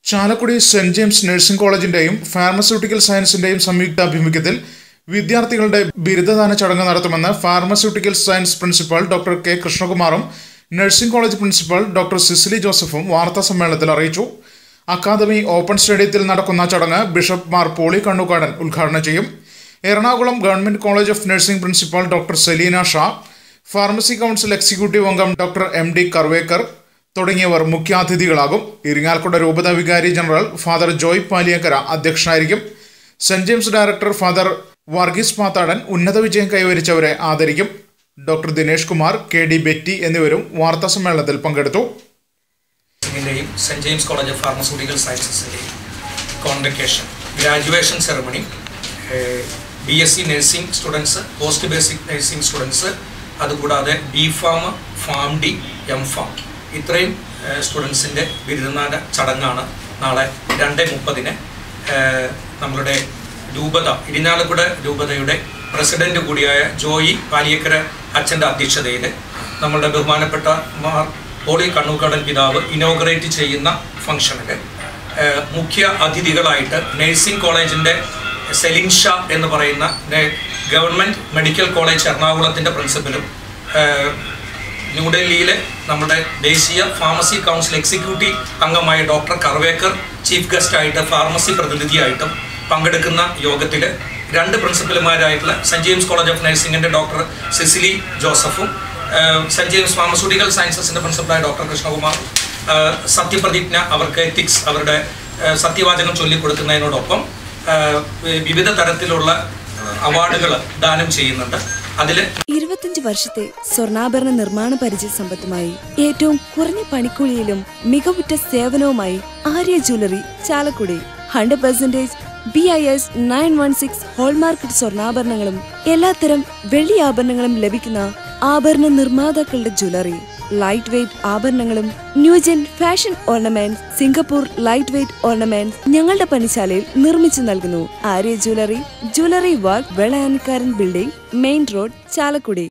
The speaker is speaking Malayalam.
ചാലക്കുടി സെന്റ് ജെയിംസ് നഴ്സിംഗ് കോളേജിന്റെയും ഫാർമസ്യൂട്ടിക്കൽ സയൻസിന്റെയും സംയുക്ത ആഭിമുഖ്യത്തിൽ വിദ്യാർത്ഥികളുടെ ബിരുദദാന ചടങ്ങ് നടത്തുമെന്ന് pharmaceutical science principal doctor K കൃഷ്ണകുമാറും nursing college principal doctor Cicily ജോസഫും വാർത്താ സമ്മേളനത്തിൽ അറിയിച്ചു അക്കാദമി ഓപ്പൺ സ്റ്റേഡിയത്തിൽ നടക്കുന്ന ചടങ്ങ് ബിഷപ്പ് മാർ പോളി കണ്ണുകാടൻ ഉദ്ഘാടനം ചെയ്യും Ernakulam government college of nursing principal doctor Selina Shah pharmacy council executive അംഗം ഡോക്ടർ എം ഡി കർവേക്കർ തുടങ്ങിയവർ മുഖ്യാതിഥികളാകും ഇരിങ്ങാലക്കുട രൂപത വികാരി ജനറൽ ഫാദർ ജോയ് പാലിയക്കര അധ്യക്ഷനായിരിക്കും saint James director father Varghese Mathadan ഉന്നത വിജയം കൈവരിച്ചവരെ ആദരിക്കും doctor Dinesh Kumar K D Betty എന്നിവരും വാർത്താ സമ്മേളനത്തിൽ പങ്കെടുത്തു നഴ്സിംഗിൻ്റെയും saint James college of pharmaceutical സയൻസസിൻ്റെയും convocation graduation ceremony B S C nursing students post basic nursing students അതുകൂടാതെ B pharm pharm D M pharm ഇത്രയും സ്റ്റുഡൻസിൻ്റെ ബിരുദദാന ചടങ്ങാണ് നാളെ രണ്ട് മുപ്പതിന് നമ്മളുടെ രൂപത ഇരിഞ്ഞാലക്കുട രൂപതയുടെ പ്രസിഡന്റ് കൂടിയായ ജോയി പാലിയക്കര അച്ഛൻ്റെ അധ്യക്ഷതയിൽ നമ്മളുടെ ബഹുമാനപ്പെട്ട മാർ പോളി കണ്ണൂക്കാടൻ പിതാവ് ഇനോഗ്രേറ്റ് ചെയ്യുന്ന ഫംഗ്ഷനിൽ മുഖ്യ അതിഥികളായിട്ട് നഴ്സിംഗ് കോളേജിൻ്റെ സെലിൻ ഷാ എന്ന് പറയുന്ന നെ- ഗവൺമെൻറ് മെഡിക്കൽ കോളേജ് എറണാകുളത്തിൻ്റെ പ്രിൻസിപ്പലും ന്യൂഡൽഹിയിലെ നമ്മുടെ ദേശീയ ഫാർമസി കൗൺസിൽ എക്സിക്യൂട്ടീവ് അംഗമായ ഡോക്ടർ കർവേക്കർ ചീഫ് ഗസ്റ്റായിട്ട് ഫാർമസി പ്രതിനിധിയായിട്ടും പങ്കെടുക്കുന്ന യോഗത്തിൽ രണ്ട് പ്രിൻസിപ്പൽമാരായിട്ടുള്ള സെൻറ് ജെയിംസ് കോളേജ് ഓഫ് നഴ്സിംഗിൻ്റെ ഡോക്ടർ സിസിലി ജോസഫും ഏഹ് സെൻറ് ജെയിംസ് ഫാർമസ്യൂട്ടിക്കൽ സയൻസസിൻ്റെ പ്രിൻസിപ്പലായ ഡോക്ടർ കൃഷ്ണകുമാർ ഏഹ് സത്യപ്രതിജ്ഞ അവർക്ക് എത്തിക്സ് അവരുടെ ഏഹ് സത്യവാചകം ചൊല്ലിക്കൊടുക്കുന്നതിനോടൊപ്പം ഏഹ് വിവിധ തരത്തിലുള്ള അവാർഡുകൾ ദാനം ചെയ്യുന്നുണ്ട് അതിൽ ഇരുപത്തിയഞ്ച് വർഷത്തെ സ്വർണ്ണാഭരണ നിർമ്മാണ പരിചയ സമ്പത്തുമായി ഏറ്റവും കുറഞ്ഞ പണിക്കൂലിയിലും മികവുറ്റ സേവനവുമായി Arya jewellery Chalakudy hundred percentage B I S nine one six ഹോൾമാർക്കറ്റ് സ്വർണ്ണാഭരണങ്ങളും എല്ലാത്തരം വെള്ളി ആഭരണങ്ങളും ലഭിക്കുന്ന ആഭരണ നിർമ്മാതാക്കളുടെ ജ്വല്ലറി ലൈറ്റ് വെയ്റ്റ് ആഭരണങ്ങളും new gen fashion ornaments Singapore light weight ornaments ഞങ്ങളുടെ പണിശാലയിൽ നിർമ്മിച്ചു നൽകുന്നു Arya jewellery jewellery work Velayanikkaran building main road Chalakudy